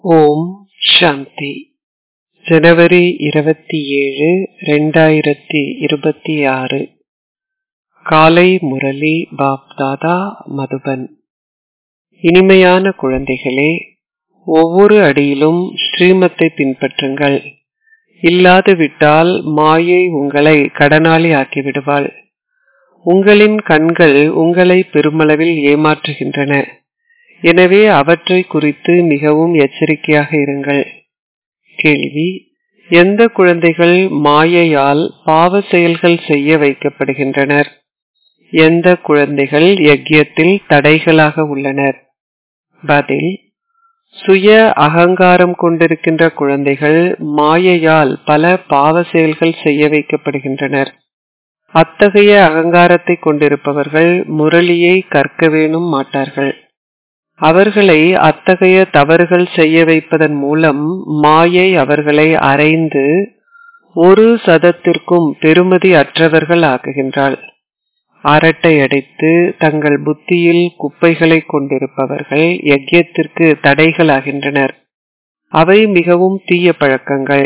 ஓம் சாந்தி ஜனவரி இருபத்தி ஏழு ரெண்டாயிரத்தி இருபத்தி ஆறு காலை முரளி பாப்தாதா மதுபன் இனிமையான குழந்தைகளே ஒவ்வொரு அடியிலும் ஸ்ரீமத்தை பின்பற்றுங்கள் இல்லாது விட்டால் மாயை உங்களை கடனாளி ஆக்கிவிடுவாள் உங்களின் கண்கள் உங்களை பெருமளவில் ஏமாற்றுகின்றன எனவே அவற்றை குறித்து மிகவும் எச்சரிக்கையாக இருங்கள் கேள்வி எந்த குழந்தைகள் மாயையால் பாவ செயல்கள் செய்ய வைக்கப்படுகின்றனர் எந்த குழந்தைகள் யஜ்யத்தில் தடைகளாக உள்ளனர் பதில் சுய அகங்காரம் கொண்டிருக்கின்ற குழந்தைகள் மாயையால் பல பாவ செயல்கள் செய்ய வைக்கப்படுகின்றனர் அத்தகைய அகங்காரத்தை கொண்டிருப்பவர்கள் முரளியை கற்க வேணும் மாட்டார்கள் அவர்களை அத்தகைய தவறுகள் செய்ய வைப்பதன் மூலம் மாயை அவர்களை அரைந்து ஒரு சதத்திற்கும் பெருமதி அற்றவர்கள் ஆக்குகின்றாள் அரட்டை அடைத்து தங்கள் புத்தியில் குப்பைகளை கொண்டிருப்பவர்கள் யஜ்யத்திற்கு தடைகளாகின்றனர் அவை மிகவும் தீய பழக்கங்கள்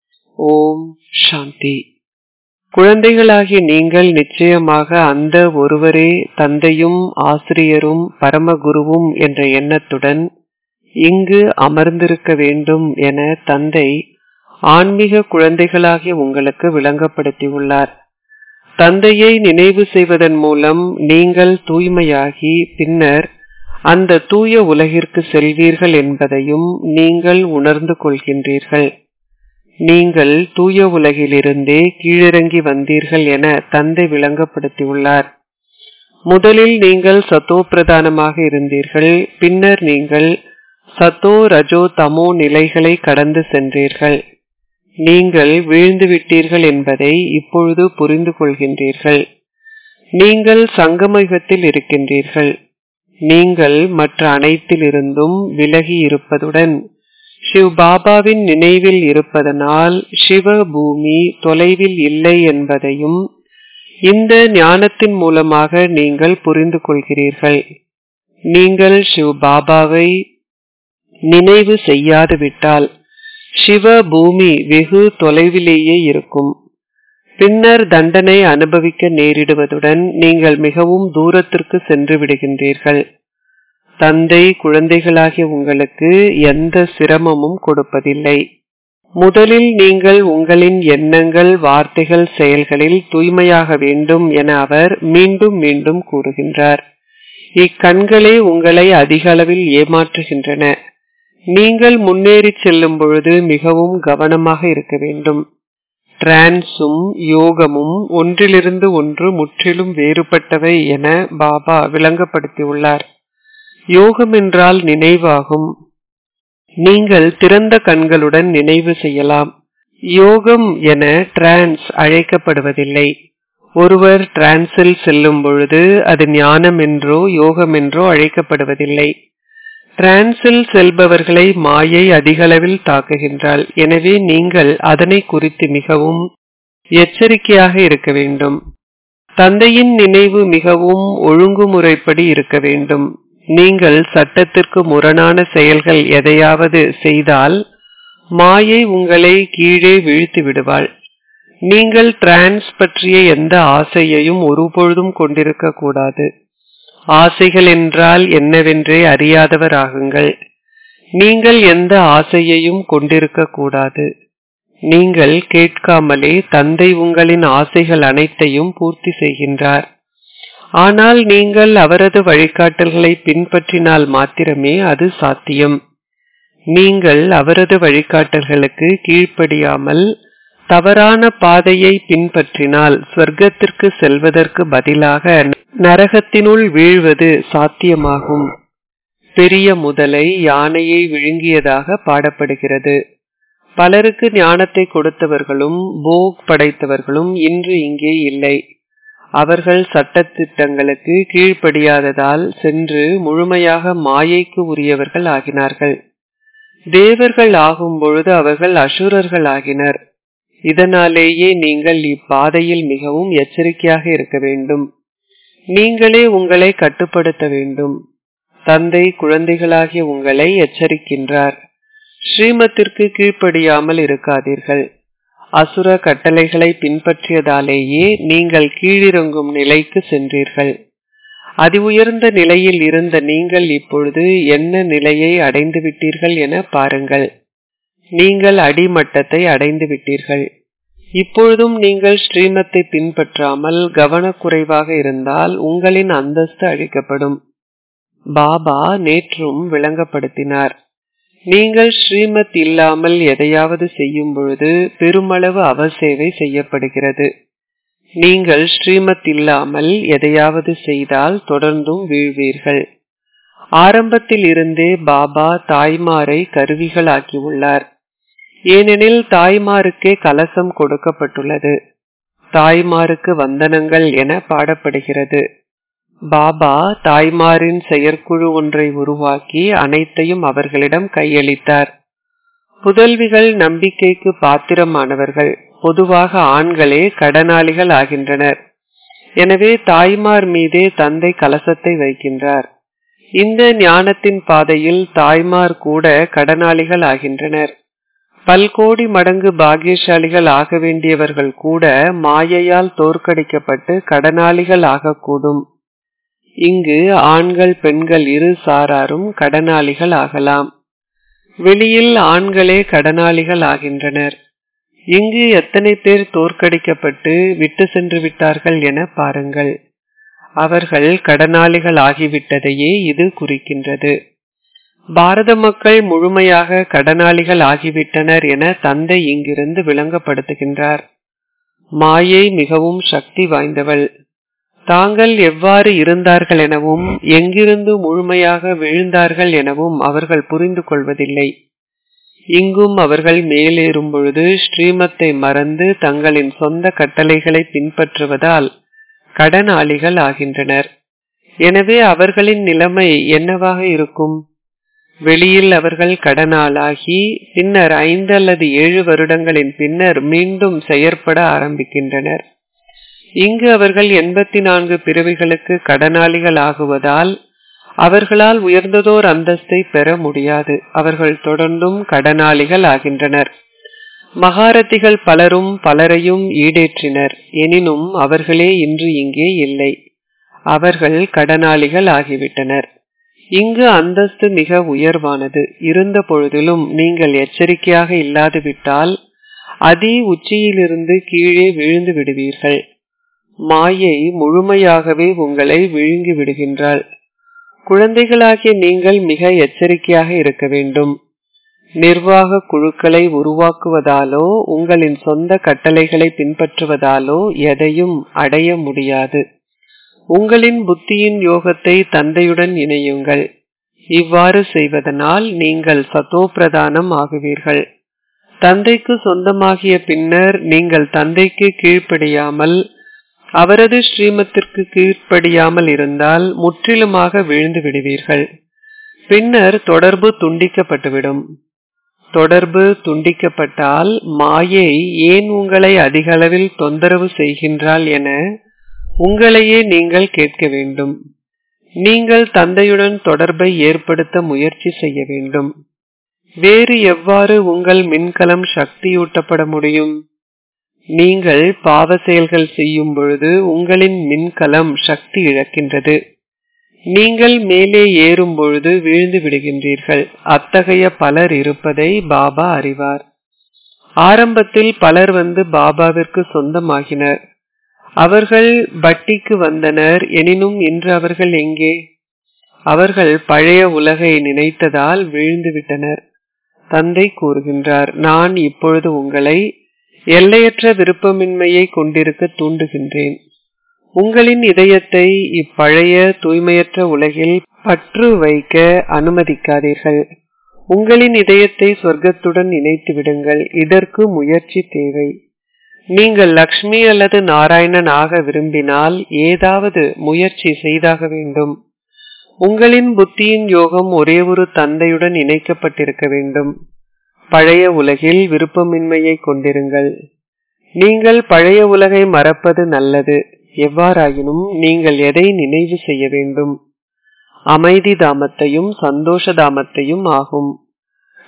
ஓம் சாந்தி குழந்தைகளாகிய நீங்கள் நிச்சயமாக அந்த ஒருவரே தந்தையும் ஆசிரியரும் பரமகுருவும் என்ற எண்ணத்துடன் இங்கு அமர்ந்திருக்க வேண்டும் என தந்தை ஆன்மீக குழந்தைகளாகிய உங்களுக்கு விளங்கப்படுத்தியுள்ளார் தந்தையை நினைவு செய்வதன் மூலம் நீங்கள் தூய்மையாகி பின்னர் அந்த தூய உலகிற்கு செல்வீர்கள் என்பதையும் நீங்கள் உணர்ந்து கொள்கின்றீர்கள் நீங்கள் தூய உலகிலிருந்தே கீழிறங்கி வந்தீர்கள் என தந்தை விளங்கப்படுத்தியுள்ளார் முதலில் நீங்கள் சத்தோ பிரதானமாக இருந்தீர்கள் பின்னர் நீங்கள் சத்தோ ரஜோ தமோ நிலைகளை கடந்து சென்றீர்கள் நீங்கள் வீழ்ந்து விட்டீர்கள் என்பதை இப்பொழுது புரிந்து கொள்கின்றீர்கள் நீங்கள் சங்கமயுகத்தில் இருக்கின்றீர்கள் நீங்கள் மற்ற அனைத்திலிருந்தும் விலகி இருப்பதுடன் சிவ் பாபாவின் நினைவில் இருப்பதனால் சிவ பூமி தொலைவில் இல்லை என்பதையும் இந்த ஞானத்தின் மூலமாக நீங்கள் புரிந்து கொள்கிறீர்கள் நீங்கள் சிவ் பாபாவை நினைவு செய்யாது விட்டால் சிவ பூமி வெகு தொலைவிலேயே இருக்கும் பின்னர் தண்டனை அனுபவிக்க நேரிடுவதுடன் நீங்கள் மிகவும் தூரத்திற்கு சென்று விடுகின்றீர்கள் தந்தை குழந்தைகளாகிய உங்களுக்கு எந்த சிரமமும் கொடுப்பதில்லை முதலில் நீங்கள் உங்களின் எண்ணங்கள் வார்த்தைகள் செயல்களில் தூய்மையாக வேண்டும் என அவர் மீண்டும் மீண்டும் கூறுகின்றார் இக்கண்களே உங்களை அதிக அளவில் ஏமாற்றுகின்றன நீங்கள் முன்னேறி செல்லும் பொழுது மிகவும் கவனமாக இருக்க வேண்டும் டிரான்ஸும் யோகமும் ஒன்றிலிருந்து ஒன்று முற்றிலும் வேறுபட்டவை என பாபா விளங்கப்படுத்தியுள்ளார் யோகம் என்றால் நினைவாகும் நீங்கள் திறந்த கண்களுடன் நினைவு செய்யலாம் யோகம் என டிரான்ஸ் அழைக்கப்படுவதில்லை ஒருவர் டிரான்ஸில் செல்லும் பொழுது அது ஞானம் என்றோ யோகம் என்றோ அழைக்கப்படுவதில்லை டிரான்ஸில் செல்பவர்களை மாயை அதிகளவில் தாக்குகின்றாள் எனவே நீங்கள் அதனை குறித்து மிகவும் எச்சரிக்கையாக இருக்க வேண்டும் தந்தையின் நினைவு மிகவும் ஒழுங்குமுறைப்படி இருக்க வேண்டும் நீங்கள் சட்டத்திற்கு முரணான செயல்கள் எதையாவது செய்தால் மாயை உங்களை கீழே வீழ்த்தி விடுவாள் நீங்கள் டிரான்ஸ் பற்றிய எந்த ஆசையையும் ஒருபொழுதும் கொண்டிருக்க கூடாது ஆசைகள் என்றால் என்னவென்றே அறியாதவர் ஆகுங்கள் நீங்கள் எந்த ஆசையையும் கொண்டிருக்க கூடாது நீங்கள் கேட்காமலே தந்தை உங்களின் ஆசைகள் அனைத்தையும் பூர்த்தி செய்கின்றார் ஆனால் நீங்கள் அவரது வழிகாட்டல்களை பின்பற்றினால் மாத்திரமே அது சாத்தியம் நீங்கள் அவரது வழிகாட்டல்களுக்கு கீழ்ப்படியாமல் தவறான பாதையை பின்பற்றினால் சொர்க்கத்திற்கு செல்வதற்கு பதிலாக நரகத்தினுள் வீழ்வது சாத்தியமாகும் பெரிய முதலை யானையை விழுங்கியதாக பாடப்படுகிறது பலருக்கு ஞானத்தை கொடுத்தவர்களும் போக் படைத்தவர்களும் இன்று இங்கே இல்லை அவர்கள் சட்டத்திட்டங்களுக்கு கீழ்ப்படியாததால் சென்று முழுமையாக மாயைக்கு உரியவர்கள் ஆகினார்கள் தேவர்கள் ஆகும் பொழுது அவர்கள் அசுரர்கள் ஆகினர் இதனாலேயே நீங்கள் இப்பாதையில் மிகவும் எச்சரிக்கையாக இருக்க வேண்டும் நீங்களே உங்களை கட்டுப்படுத்த வேண்டும் தந்தை குழந்தைகளாகிய உங்களை எச்சரிக்கின்றார் ஸ்ரீமத்திற்கு கீழ்ப்படியாமல் இருக்காதீர்கள் அசுர கட்டளைகளை பின்பற்றியதாலேயே நீங்கள் கீழிறங்கும் நிலைக்கு சென்றீர்கள் அதி உயர்ந்த நிலையில் இருந்த நீங்கள் இப்பொழுது என்ன நிலையை அடைந்து விட்டீர்கள் என பாருங்கள் நீங்கள் அடிமட்டத்தை அடைந்து விட்டீர்கள் இப்பொழுதும் நீங்கள் ஸ்ரீமத்தை பின்பற்றாமல் கவனக்குறைவாக இருந்தால் உங்களின் அந்தஸ்து அழிக்கப்படும் பாபா நேற்றும் விளங்கப்படுத்தினார் நீங்கள் ஸ்ரீமத் இல்லாமல் எதையாவது செய்யும் பொழுது பெருமளவு அவசேவை செய்யப்படுகிறது நீங்கள் ஸ்ரீமத் இல்லாமல் எதையாவது செய்தால் தொடர்ந்தும் வீழ்வீர்கள் ஆரம்பத்தில் இருந்தே பாபா தாய்மாரை கருவிகளாக்கியுள்ளார் ஏனெனில் தாய்மாருக்கே கலசம் கொடுக்கப்பட்டுள்ளது தாய்மாருக்கு வந்தனங்கள் என பாடப்படுகிறது பாபா தாய்மாரின் செயற்குழு ஒன்றை உருவாக்கி அனைத்தையும் அவர்களிடம் கையளித்தார் புதல்விகள் நம்பிக்கைக்கு பாத்திரமானவர்கள் பொதுவாக ஆண்களே கடனாளிகள் ஆகின்றனர் எனவே தாய்மார் மீதே தந்தை கலசத்தை வைக்கின்றார் இந்த ஞானத்தின் பாதையில் தாய்மார் கூட கடனாளிகள் ஆகின்றனர் பல்கோடி மடங்கு பாக்கியசாலிகள் ஆக வேண்டியவர்கள் கூட மாயையால் தோற்கடிக்கப்பட்டு கடனாளிகள் ஆகக்கூடும் இங்கு ஆண்கள் பெண்கள் இரு சாராரும் கடனாளிகள் ஆகலாம் வெளியில் ஆண்களே கடனாளிகள் ஆகின்றனர் இங்கு எத்தனை பேர் தோற்கடிக்கப்பட்டு விட்டு சென்று விட்டார்கள் என பாருங்கள் அவர்கள் கடனாளிகள் ஆகிவிட்டதையே இது குறிக்கின்றது பாரத மக்கள் முழுமையாக கடனாளிகள் ஆகிவிட்டனர் என தந்தை இங்கிருந்து விளங்கப்படுத்துகின்றார் மாயை மிகவும் சக்தி வாய்ந்தவள் தாங்கள் எவ்வாறு இருந்தார்கள் எனவும் எங்கிருந்து முழுமையாக விழுந்தார்கள் எனவும் அவர்கள் புரிந்து கொள்வதில்லை இங்கும் அவர்கள் மேலேறும் பொழுது ஸ்ரீமத்தை மறந்து தங்களின் சொந்த கட்டளைகளை பின்பற்றுவதால் கடனாளிகள் ஆகின்றனர் எனவே அவர்களின் நிலைமை என்னவாக இருக்கும் வெளியில் அவர்கள் கடனாளாகி பின்னர் ஐந்து அல்லது ஏழு வருடங்களின் பின்னர் மீண்டும் செயற்பட ஆரம்பிக்கின்றனர் இங்கு அவர்கள் எண்பத்தி நான்கு பிறவிகளுக்கு கடனாளிகள் ஆகுவதால் அவர்களால் உயர்ந்ததோர் அந்தஸ்தை பெற முடியாது அவர்கள் தொடர்ந்தும் கடனாளிகள் ஆகின்றனர் மகாரதிகள் பலரும் பலரையும் ஈடேற்றினர் எனினும் அவர்களே இன்று இங்கே இல்லை அவர்கள் கடனாளிகள் ஆகிவிட்டனர் இங்கு அந்தஸ்து மிக உயர்வானது இருந்த பொழுதிலும் நீங்கள் எச்சரிக்கையாக இல்லாது விட்டால் அதி உச்சியிலிருந்து கீழே விழுந்து விடுவீர்கள் மாயை முழுமையாகவே உங்களை விழுங்கி விடுகின்றாள் குழந்தைகளாகிய நீங்கள் மிக எச்சரிக்கையாக இருக்க வேண்டும் நிர்வாக குழுக்களை உருவாக்குவதாலோ உங்களின் சொந்த கட்டளைகளை பின்பற்றுவதாலோ எதையும் அடைய முடியாது உங்களின் புத்தியின் யோகத்தை தந்தையுடன் இணையுங்கள் இவ்வாறு செய்வதனால் நீங்கள் சதோபிரதானம் ஆகுவீர்கள் தந்தைக்கு சொந்தமாகிய பின்னர் நீங்கள் தந்தைக்கு கீழ்ப்படியாமல் அவரது ஸ்ரீமத்திற்கு கீழ்ப்படியாமல் இருந்தால் முற்றிலுமாக விழுந்து விடுவீர்கள் பின்னர் தொடர்பு துண்டிக்கப்பட்டுவிடும் தொடர்பு துண்டிக்கப்பட்டால் மாயை ஏன் உங்களை அதிக அளவில் தொந்தரவு செய்கின்றாள் என உங்களையே நீங்கள் கேட்க வேண்டும் நீங்கள் தந்தையுடன் தொடர்பை ஏற்படுத்த முயற்சி செய்ய வேண்டும் வேறு எவ்வாறு உங்கள் மின்கலம் சக்தியூட்டப்பட முடியும் நீங்கள் பாவ செயல்கள் செய்யும் பொழுது உங்களின் மின்கலம் சக்தி இழக்கின்றது நீங்கள் மேலே ஏறும் பொழுது வீழ்ந்து விடுகின்றீர்கள் அத்தகைய பலர் இருப்பதை பாபா அறிவார் ஆரம்பத்தில் பலர் வந்து பாபாவிற்கு சொந்தமாகினர் அவர்கள் பட்டிக்கு வந்தனர் எனினும் இன்று அவர்கள் எங்கே அவர்கள் பழைய உலகை நினைத்ததால் வீழ்ந்து விட்டனர் தந்தை கூறுகின்றார் நான் இப்பொழுது உங்களை எல்லையற்ற விருப்பமின்மையை கொண்டிருக்க தூண்டுகின்றேன் உங்களின் இதயத்தை இப்பழைய தூய்மையற்ற உலகில் பற்று வைக்க அனுமதிக்காதீர்கள் உங்களின் இதயத்தை சொர்க்கத்துடன் இணைத்து விடுங்கள் இதற்கு முயற்சி தேவை நீங்கள் லக்ஷ்மி அல்லது நாராயணன் ஆக விரும்பினால் ஏதாவது முயற்சி செய்தாக வேண்டும் உங்களின் புத்தியின் யோகம் ஒரே ஒரு தந்தையுடன் இணைக்கப்பட்டிருக்க வேண்டும் பழைய உலகில் விருப்பமின்மையை கொண்டிருங்கள் நீங்கள் பழைய உலகை மறப்பது நல்லது எவ்வாறாயினும் நீங்கள் எதை நினைவு செய்ய வேண்டும் அமைதி தாமத்தையும் சந்தோஷ தாமத்தையும் ஆகும்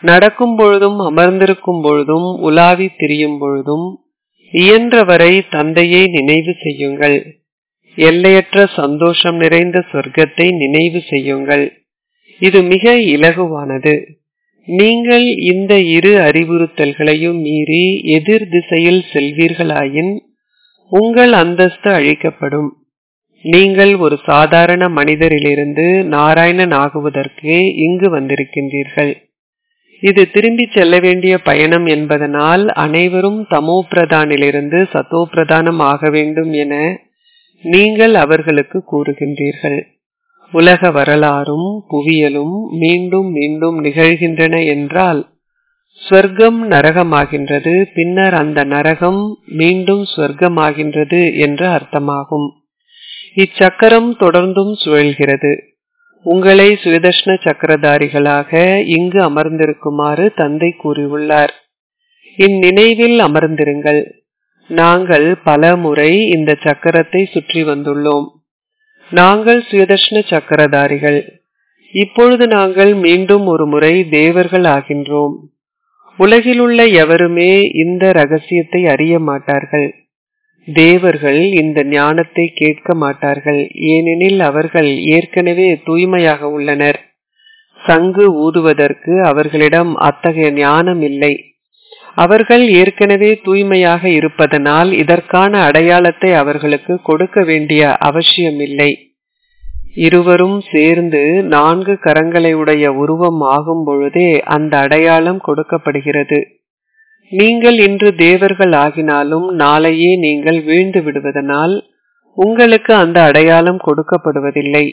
நடக்கும் பொழுதும் அமர்ந்திருக்கும் பொழுதும் உலாவி திரியும் பொழுதும் இயன்றவரை தந்தையை நினைவு செய்யுங்கள் எல்லையற்ற சந்தோஷம் நிறைந்த சொர்க்கத்தை நினைவு செய்யுங்கள் இது மிக இலகுவானது நீங்கள் இந்த இரு அறிவுறுத்தல்களையும் மீறி எதிர் திசையில் செல்வீர்களாயின் உங்கள் அந்தஸ்து அழிக்கப்படும் நீங்கள் ஒரு சாதாரண மனிதரிலிருந்து நாராயணன் ஆகுவதற்கு இங்கு வந்திருக்கின்றீர்கள் இது திரும்பி செல்ல வேண்டிய பயணம் என்பதனால் அனைவரும் தமோ பிரதானிலிருந்து சத்தோ பிரதானம் ஆக வேண்டும் என நீங்கள் அவர்களுக்கு கூறுகின்றீர்கள் உலக வரலாறும் புவியலும் மீண்டும் மீண்டும் நிகழ்கின்றன என்றால் ஸ்வர்க்கம் நரகமாகின்றது பின்னர் அந்த நரகம் மீண்டும் ஸ்வர்க்கமாகின்றது என்று அர்த்தமாகும் இச்சக்கரம் தொடர்ந்தும் சுழல்கிறது உங்களை சுயதர்ஷ்ண சக்கரதாரிகளாக இங்கு அமர்ந்திருக்குமாறு தந்தை கூறியுள்ளார் இந்நினைவில் அமர்ந்திருங்கள் நாங்கள் பல முறை இந்த சக்கரத்தை சுற்றி வந்துள்ளோம் நாங்கள் சுயதர்ஷ்ண சக்கரதாரிகள் இப்பொழுது நாங்கள் மீண்டும் ஒரு முறை தேவர்கள் ஆகின்றோம் உலகிலுள்ள எவருமே இந்த ரகசியத்தை அறிய மாட்டார்கள் தேவர்கள் இந்த ஞானத்தை கேட்க மாட்டார்கள் ஏனெனில் அவர்கள் ஏற்கனவே தூய்மையாக உள்ளனர் சங்கு ஊதுவதற்கு அவர்களிடம் அத்தகைய ஞானம் இல்லை அவர்கள் ஏற்கனவே தூய்மையாக இருப்பதனால் இதற்கான அடையாளத்தை அவர்களுக்கு கொடுக்க வேண்டிய அவசியமில்லை இருவரும் சேர்ந்து நான்கு கரங்களை உடைய உருவம் ஆகும் பொழுதே அந்த அடையாளம் கொடுக்கப்படுகிறது நீங்கள் இன்று தேவர்கள் ஆகினாலும் நாளையே நீங்கள் வீழ்ந்து விடுவதனால் உங்களுக்கு அந்த அடையாளம் கொடுக்கப்படுவதில்லை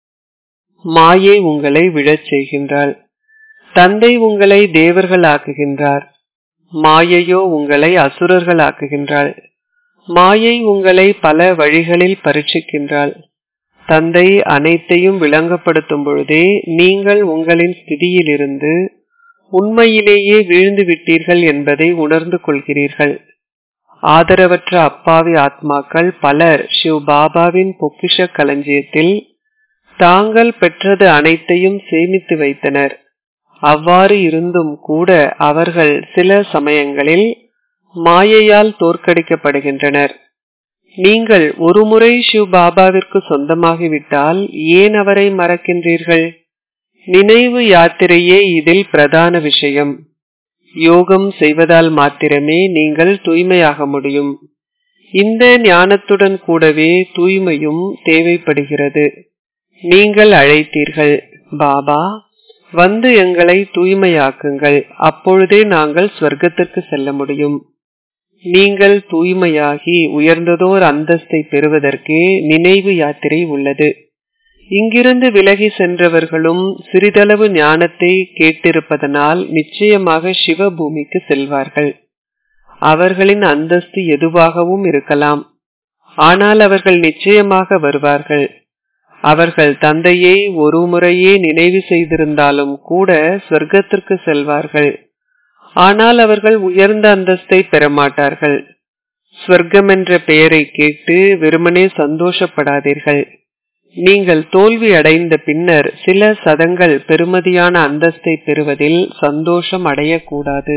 மாயை உங்களை விழச் செய்கின்றாள் தந்தை உங்களை தேவர்கள் ஆக்குகின்றார் மாயையோ உங்களை அசுரர்கள் ஆக்குகின்றாள் மாயை உங்களை பல வழிகளில் பரீட்சிக்கின்றாள் தந்தை அனைத்தையும் விளங்கப்படுத்தும் பொழுதே நீங்கள் உங்களின் ஸ்திதியிலிருந்து உண்மையிலேயே வீழ்ந்து விட்டீர்கள் என்பதை உணர்ந்து கொள்கிறீர்கள் ஆதரவற்ற அப்பாவி ஆத்மாக்கள் பலர் சிவ் பாபாவின் பொக்கிஷ களஞ்சியத்தில் தாங்கள் பெற்றது அனைத்தையும் சேமித்து வைத்தனர் அவ்வாறு இருந்தும் கூட அவர்கள் சில சமயங்களில் மாயையால் தோற்கடிக்கப்படுகின்றனர் நீங்கள் ஒருமுறை சிவ் பாபாவிற்கு சொந்தமாகிவிட்டால் ஏன் அவரை மறக்கின்றீர்கள் நினைவு யாத்திரையே இதில் பிரதான விஷயம் யோகம் செய்வதால் மாத்திரமே நீங்கள் தூய்மையாக முடியும் இந்த ஞானத்துடன் கூடவே தூய்மையும் தேவைப்படுகிறது நீங்கள் அழைத்தீர்கள் பாபா வந்து எங்களை தூய்மையாக்குங்கள் அப்பொழுதே நாங்கள் ஸ்வர்க்கத்திற்கு செல்ல முடியும் நீங்கள் தூய்மையாகி உயர்ந்ததோர் அந்தஸ்தை பெறுவதற்கே நினைவு யாத்திரை உள்ளது இங்கிருந்து விலகி சென்றவர்களும் சிறிதளவு ஞானத்தை கேட்டிருப்பதனால் நிச்சயமாக சிவபூமிக்கு செல்வார்கள் அவர்களின் அந்தஸ்து எதுவாகவும் இருக்கலாம் ஆனால் அவர்கள் நிச்சயமாக வருவார்கள் அவர்கள் தந்தையை ஒரு முறையே நினைவு செய்திருந்தாலும் கூட சொர்க்கத்திற்கு செல்வார்கள் ஆனால் அவர்கள் உயர்ந்த அந்தஸ்தை பெறமாட்டார்கள் ஸ்வர்க்கம் என்ற பெயரை கேட்டு வெறுமனே சந்தோஷப்படாதீர்கள் நீங்கள் தோல்வி அடைந்த பின்னர் சில சதங்கள் பெருமதியான அந்தஸ்தை பெறுவதில் சந்தோஷம் அடையக்கூடாது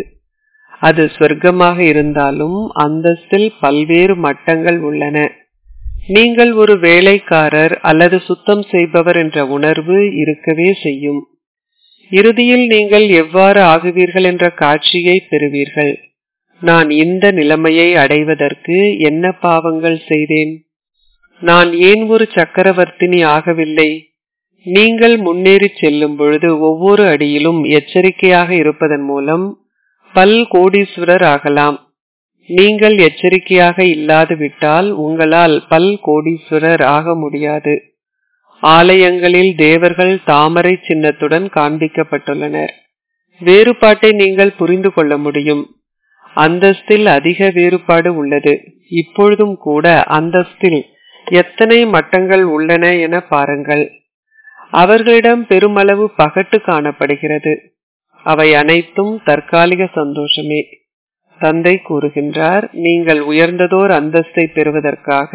அது சொர்க்கமாக இருந்தாலும் அந்தஸ்தில் பல்வேறு மட்டங்கள் உள்ளன நீங்கள் ஒரு வேலைக்காரர் அல்லது சுத்தம் செய்பவர் என்ற உணர்வு இருக்கவே செய்யும் இறுதியில் நீங்கள் எவ்வாறு ஆகுவீர்கள் என்ற காட்சியை பெறுவீர்கள் நான் இந்த நிலைமையை அடைவதற்கு என்ன பாவங்கள் செய்தேன் நான் ஏன் ஒரு சக்கரவர்த்தினி ஆகவில்லை நீங்கள் முன்னேறி செல்லும் பொழுது ஒவ்வொரு அடியிலும் எச்சரிக்கையாக இருப்பதன் மூலம் பல் கோடீஸ்வரர் ஆகலாம் நீங்கள் எச்சரிக்கையாக இல்லாது விட்டால் உங்களால் பல் கோடீஸ்வரர் ஆக முடியாது ஆலயங்களில் தேவர்கள் தாமரை சின்னத்துடன் காண்பிக்கப்பட்டுள்ளனர் வேறுபாட்டை நீங்கள் புரிந்து கொள்ள முடியும் அந்தஸ்தில் அதிக வேறுபாடு உள்ளது இப்பொழுதும் கூட அந்தஸ்தில் எத்தனை மட்டங்கள் உள்ளன என பாருங்கள் அவர்களிடம் பெருமளவு பகட்டு காணப்படுகிறது அவை அனைத்தும் தற்காலிக சந்தோஷமே தந்தை கூறுகின்றார் நீங்கள் உயர்ந்ததோர் அந்தஸ்தை பெறுவதற்காக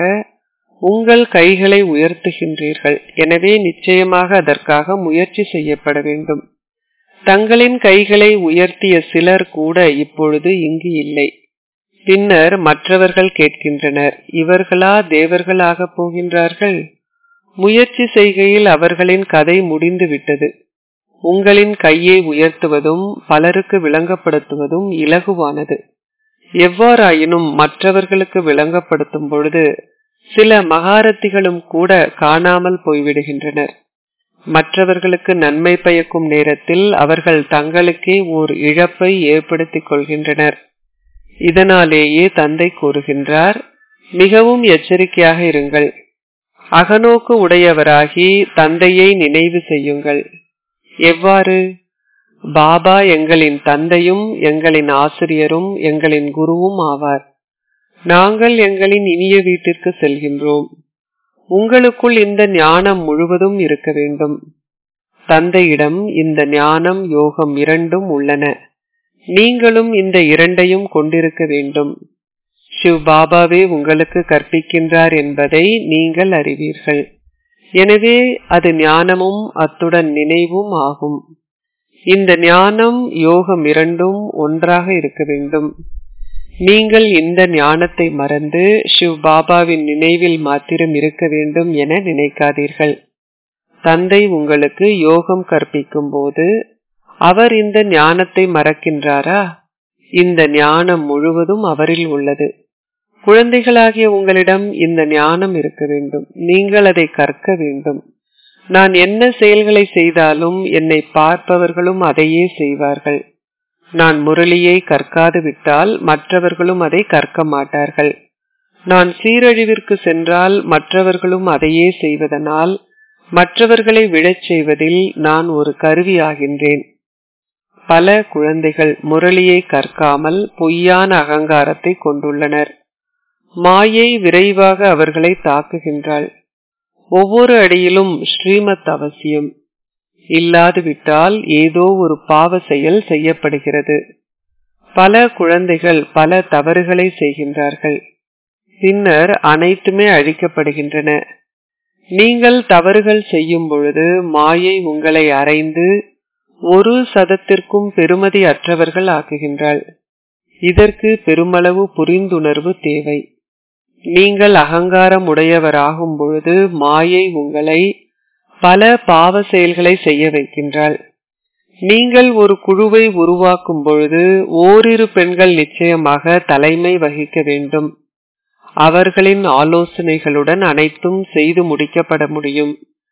உங்கள் கைகளை உயர்த்துகின்றீர்கள் எனவே நிச்சயமாக அதற்காக முயற்சி செய்யப்பட வேண்டும் தங்களின் கைகளை உயர்த்திய சிலர் கூட இப்பொழுது இங்கு இல்லை பின்னர் மற்றவர்கள் கேட்கின்றனர் இவர்களா தேவர்களாக போகின்றார்கள் முயற்சி செய்கையில் அவர்களின் கதை முடிந்து விட்டது உங்களின் கையை உயர்த்துவதும் பலருக்கு விளங்கப்படுத்துவதும் இலகுவானது எவ்வாறாயினும் மற்றவர்களுக்கு விளங்கப்படுத்தும் பொழுது சில மகாரத்திகளும் கூட காணாமல் போய்விடுகின்றனர் மற்றவர்களுக்கு நன்மை பயக்கும் நேரத்தில் அவர்கள் தங்களுக்கே ஓர் இழப்பை ஏற்படுத்திக் கொள்கின்றனர் இதனாலேயே தந்தை கூறுகின்றார் மிகவும் எச்சரிக்கையாக இருங்கள் அகநோக்கு உடையவராகி தந்தையை நினைவு செய்யுங்கள் எவ்வாறு பாபா எங்களின் தந்தையும் எங்களின் ஆசிரியரும் எங்களின் குருவும் ஆவார் நாங்கள் எங்களின் இனிய வீட்டிற்கு செல்கின்றோம் உங்களுக்குள் இந்த ஞானம் முழுவதும் இருக்க வேண்டும் தந்தையிடம் இந்த ஞானம் யோகம் இரண்டும் உள்ளன நீங்களும் இந்த இரண்டையும் கொண்டிருக்க வேண்டும் சிவ் பாபாவே உங்களுக்கு கற்பிக்கின்றார் என்பதை நீங்கள் அறிவீர்கள் எனவே அது ஞானமும் அத்துடன் நினைவும் ஆகும் இந்த ஞானம் யோகம் இரண்டும் ஒன்றாக இருக்க வேண்டும் நீங்கள் இந்த ஞானத்தை மறந்து சிவ் பாபாவின் நினைவில் மாத்திரம் இருக்க வேண்டும் என நினைக்காதீர்கள் தந்தை உங்களுக்கு யோகம் கற்பிக்கும் போது அவர் இந்த ஞானத்தை மறக்கின்றாரா இந்த ஞானம் முழுவதும் அவரில் உள்ளது குழந்தைகளாகிய உங்களிடம் இந்த ஞானம் இருக்க வேண்டும் நீங்கள் அதை கற்க வேண்டும் நான் என்ன செயல்களை செய்தாலும் என்னை பார்ப்பவர்களும் அதையே செய்வார்கள் நான் முரளியை கற்காது விட்டால் மற்றவர்களும் அதை கற்க மாட்டார்கள் நான் சீரழிவிற்கு சென்றால் மற்றவர்களும் அதையே செய்வதனால் மற்றவர்களை விழச் செய்வதில் நான் ஒரு கருவியாகின்றேன் பல குழந்தைகள் முரளியை கற்காமல் பொய்யான அகங்காரத்தை கொண்டுள்ளனர் மாயை விரைவாக அவர்களை தாக்குகின்றாள் ஒவ்வொரு அடியிலும் ஸ்ரீமத் அவசியம் இல்லாது விட்டால் ஏதோ ஒரு பாவ செயல் செய்யப்படுகிறது பல குழந்தைகள் பல தவறுகளை செய்கின்றார்கள் பின்னர் அனைத்துமே அழிக்கப்படுகின்றன நீங்கள் தவறுகள் செய்யும் பொழுது மாயை உங்களை அறைந்து ஒரு சதத்திற்கும் பெருமதி அற்றவர்கள் ஆக்குகின்றாள் இதற்கு பெருமளவு புரிந்துணர்வு தேவை நீங்கள் அகங்காரம் உடையவராகும் பொழுது மாயை உங்களை பல பாவ செயல்களை செய்ய வைக்கின்றாள் நீங்கள் ஒரு குழுவை உருவாக்கும் பொழுது ஓரிரு பெண்கள் நிச்சயமாக தலைமை வகிக்க வேண்டும் அவர்களின் ஆலோசனைகளுடன் அனைத்தும் செய்து முடிக்கப்பட முடியும்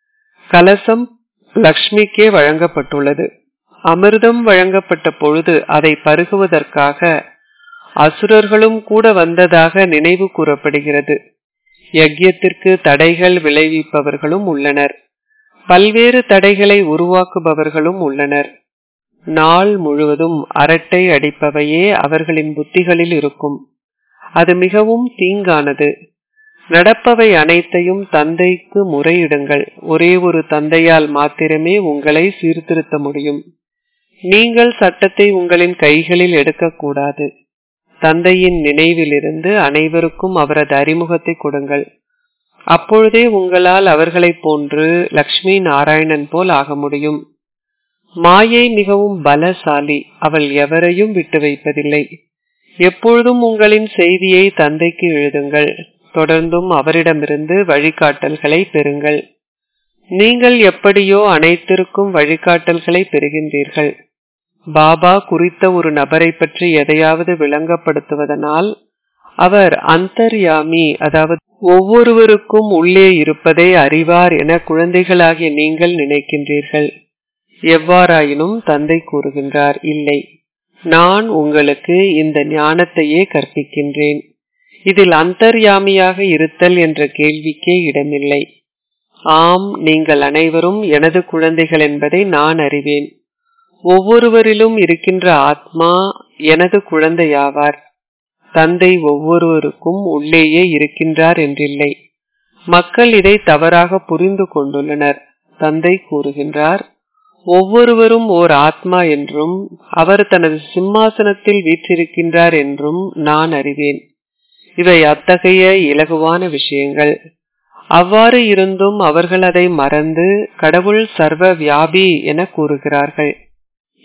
கலசம் லக்ஷ்மிக்கே வழங்கப்பட்டுள்ளது அமிர்தம் வழங்கப்பட்ட பொழுது அதை பருகுவதற்காக அசுரர்களும் கூட வந்ததாக நினைவு கூறப்படுகிறது யஜ்யத்திற்கு தடைகள் விளைவிப்பவர்களும் உள்ளனர் பல்வேறு தடைகளை உருவாக்குபவர்களும் உள்ளனர் நாள் முழுவதும் அரட்டை அடிப்பவையே அவர்களின் புத்திகளில் இருக்கும் அது மிகவும் தீங்கானது நடப்பவை அனைத்தையும் தந்தைக்கு முறையிடுங்கள் ஒரே ஒரு தந்தையால் மாத்திரமே உங்களை சீர்திருத்த முடியும் நீங்கள் சட்டத்தை உங்களின் கைகளில் எடுக்கக்கூடாது தந்தையின் நினைவிலிருந்து அனைவருக்கும் அவரது அறிமுகத்தை கொடுங்கள் அப்பொழுதே உங்களால் அவர்களைப் போன்று லக்ஷ்மி நாராயணன் போல் ஆக முடியும் மாயை மிகவும் பலசாலி அவள் எவரையும் விட்டு வைப்பதில்லை எப்பொழுதும் உங்களின் செய்தியை தந்தைக்கு எழுதுங்கள் தொடர்ந்தும் அவரிடமிருந்து வழிகாட்டல்களை பெறுங்கள் நீங்கள் எப்படியோ அனைத்திற்கும் வழிகாட்டல்களை பெறுகின்றீர்கள் பாபா குறித்த ஒரு நபரை பற்றி எதையாவது விளங்கப்படுத்துவதனால் அவர் அந்தர்யாமி அதாவது ஒவ்வொருவருக்கும் உள்ளே இருப்பதை அறிவார் என குழந்தைகளாகிய நீங்கள் நினைக்கின்றீர்கள் எவ்வாறாயினும் தந்தை கூறுகின்றார் இல்லை நான் உங்களுக்கு இந்த ஞானத்தையே கற்பிக்கின்றேன் இதில் அந்தர்யாமியாக இருத்தல் என்ற கேள்விக்கே இடமில்லை ஆம் நீங்கள் அனைவரும் எனது குழந்தைகள் என்பதை நான் அறிவேன் ஒவ்வொருவரிலும் இருக்கின்ற ஆத்மா எனது குழந்தையாவார் தந்தை ஒவ்வொருவருக்கும் உள்ளேயே இருக்கின்றார் என்றில்லை மக்கள் இதை தவறாக புரிந்து கொண்டுள்ளனர் தந்தை கூறுகின்றார் ஒவ்வொருவரும் ஓர் ஆத்மா என்றும் அவர் தனது சிம்மாசனத்தில் வீற்றிருக்கின்றார் என்றும் நான் அறிவேன் இவை அத்தகைய இலகுவான விஷயங்கள் அவ்வாறு இருந்தும் அவர்கள் அதை மறந்து கடவுள் சர்வ வியாபி என கூறுகிறார்கள்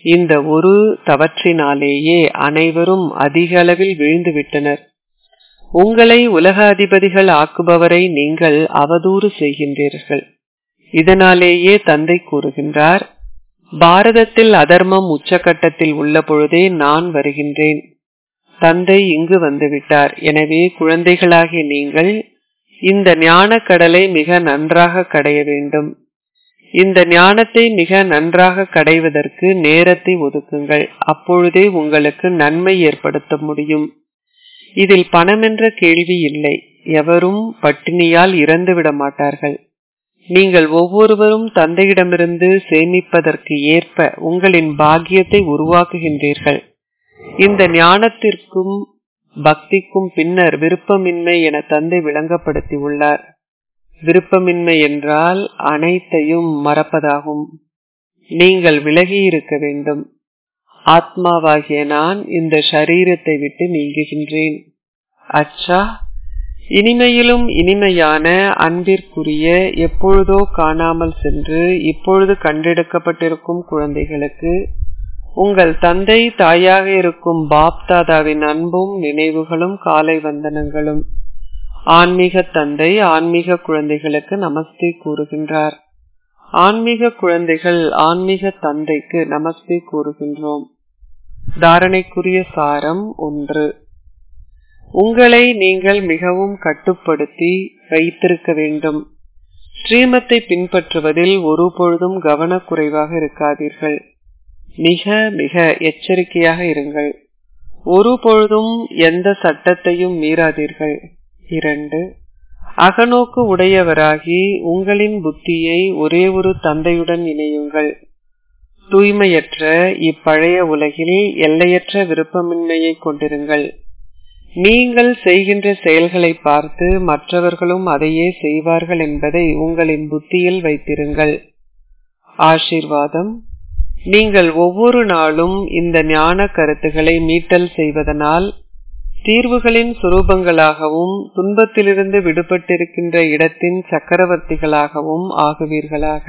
இந்த ஒரு தவற்றினாலேயே அனைவரும் அதிக அளவில் விழுந்து விட்டனர் உங்களை உலக அதிபதிகள் ஆக்குபவரை நீங்கள் அவதூறு செய்கின்றீர்கள் இதனாலேயே தந்தை கூறுகின்றார் பாரதத்தில் அதர்மம் உச்சகட்டத்தில் உள்ள பொழுதே நான் வருகின்றேன் தந்தை இங்கு வந்துவிட்டார் எனவே குழந்தைகளாகிய நீங்கள் இந்த ஞான கடலை மிக நன்றாக கடைய வேண்டும் இந்த ஞானத்தை மிக நன்றாக கடைவதற்கு நேரத்தை ஒதுக்குங்கள் அப்பொழுதே உங்களுக்கு நன்மை ஏற்படுத்த முடியும் இதில் பணம் என்ற கேள்வி இல்லை எவரும் பட்டினியால் இறந்து விட மாட்டார்கள் நீங்கள் ஒவ்வொருவரும் தந்தையிடமிருந்து சேமிப்பதற்கு ஏற்ப உங்களின் பாக்கியத்தை உருவாக்குகின்றீர்கள் இந்த ஞானத்திற்கும் பக்திக்கும் பின்னர் விருப்பமின்மை என தந்தை விளங்கப்படுத்தி உள்ளார் விருப்பமின்மை என்றால் அனைத்தையும் மறப்பதாகும் நீங்கள் விலகி இருக்க வேண்டும் ஆத்மாவாகிய நான் இந்த சரீரத்தை விட்டு நீங்குகின்றேன் அச்சா இனிமையிலும் இனிமையான அன்பிற்குரிய எப்பொழுதோ காணாமல் சென்று இப்பொழுது கண்டெடுக்கப்பட்டிருக்கும் குழந்தைகளுக்கு உங்கள் தந்தை தாயாக இருக்கும் பாப் தாதாவின் அன்பும் நினைவுகளும் காலை வந்தனங்களும் ஆன்மீக தந்தை ஆன்மீக குழந்தைகளுக்கு நமஸ்தே கூறுகின்றார் ஆன்மீக குழந்தைகள் ஆன்மீக தந்தைக்கு நமஸ்தே கூறுகின்றோம் தாரணைக்குரிய சாரம் ஒன்று உங்களை நீங்கள் மிகவும் கட்டுப்படுத்தி வைத்திருக்க வேண்டும் ஸ்ரீமத்தை பின்பற்றுவதில் ஒரு பொழுதும் கவனக்குறைவாக இருக்காதீர்கள் மிக மிக எச்சரிக்கையாக இருங்கள் ஒரு பொழுதும் எந்த சட்டத்தையும் மீறாதீர்கள் இரண்டு அகநோக்கு உடையவராகி உங்களின் புத்தியை ஒரே ஒரு தந்தையுடன் இணையுங்கள் தூய்மையற்ற இப்பழைய உலகில் எல்லையற்ற விருப்பமின்மையை கொண்டிருங்கள் நீங்கள் செய்கின்ற செயல்களை பார்த்து மற்றவர்களும் அதையே செய்வார்கள் என்பதை உங்களின் புத்தியில் வைத்திருங்கள் ஆசீர்வாதம் நீங்கள் ஒவ்வொரு நாளும் இந்த ஞான கருத்துக்களை மீட்டல் செய்வதனால் தீர்வுகளின் சுரூபங்களாகவும் துன்பத்திலிருந்து விடுபட்டிருக்கின்ற இடத்தின் சக்கரவர்த்திகளாகவும் ஆகுவீர்களாக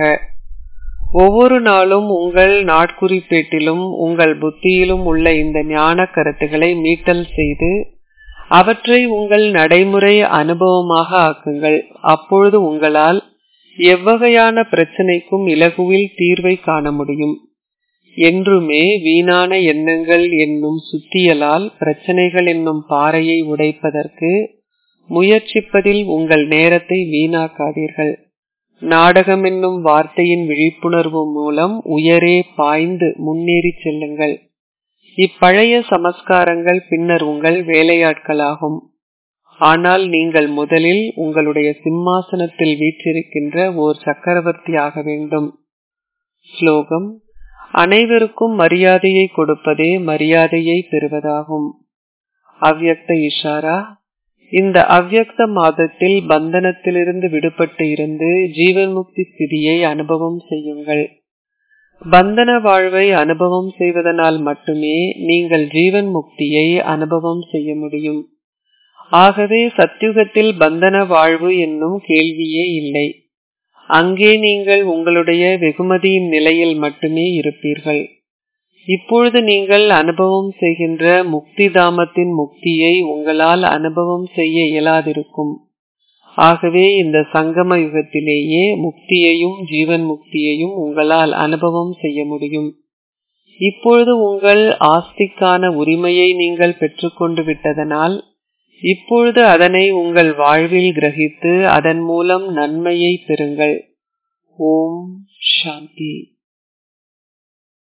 ஒவ்வொரு நாளும் உங்கள் நாட்குறிப்பேட்டிலும் உங்கள் புத்தியிலும் உள்ள இந்த ஞான கருத்துக்களை மீட்டல் செய்து அவற்றை உங்கள் நடைமுறை அனுபவமாக ஆக்குங்கள் அப்பொழுது உங்களால் எவ்வகையான பிரச்சனைக்கும் இலகுவில் தீர்வை காண முடியும் என்றுமே வீணான எண்ணங்கள் என்னும் சுத்தியலால் பிரச்சனைகள் என்னும் பாறையை உடைப்பதற்கு முயற்சிப்பதில் உங்கள் நேரத்தை வீணாக்காதீர்கள் நாடகம் என்னும் வார்த்தையின் விழிப்புணர்வு மூலம் உயரே பாய்ந்து முன்னேறி செல்லுங்கள் இப்பழைய சமஸ்காரங்கள் பின்னர் உங்கள் வேலையாட்களாகும் ஆனால் நீங்கள் முதலில் உங்களுடைய சிம்மாசனத்தில் வீற்றிருக்கின்ற ஓர் சக்கரவர்த்தி ஆக வேண்டும் ஸ்லோகம் அனைவருக்கும் மரியாதையை கொடுப்பதே மரியாதையை பெறுவதாகும் அவ்யக்த இஷாரா இந்த அவ்யக்த மாதத்தில் பந்தனத்திலிருந்து விடுபட்டு இருந்து ஜீவன் முக்தி ஸ்திதியை அனுபவம் செய்யுங்கள் பந்தன வாழ்வை அனுபவம் செய்வதனால் மட்டுமே நீங்கள் ஜீவன் முக்தியை அனுபவம் செய்ய முடியும் ஆகவே சத்யுகத்தில் பந்தன வாழ்வு என்னும் கேள்வியே இல்லை அங்கே நீங்கள் உங்களுடைய வெகுமதியின் நிலையில் மட்டுமே இருப்பீர்கள் இப்பொழுது நீங்கள் அனுபவம் செய்கின்ற முக்தி தாமத்தின் முக்தியை உங்களால் அனுபவம் செய்ய இயலாதிருக்கும் ஆகவே இந்த சங்கம யுகத்திலேயே முக்தியையும் ஜீவன் முக்தியையும் உங்களால் அனுபவம் செய்ய முடியும் இப்பொழுது உங்கள் ஆஸ்திக்கான உரிமையை நீங்கள் பெற்றுக்கொண்டு விட்டதனால் இப்பொழுது அதனை உங்கள் வாழ்வில் கிரகித்து அதன் மூலம் நன்மையை பெறுங்கள் ஓம் சாந்தி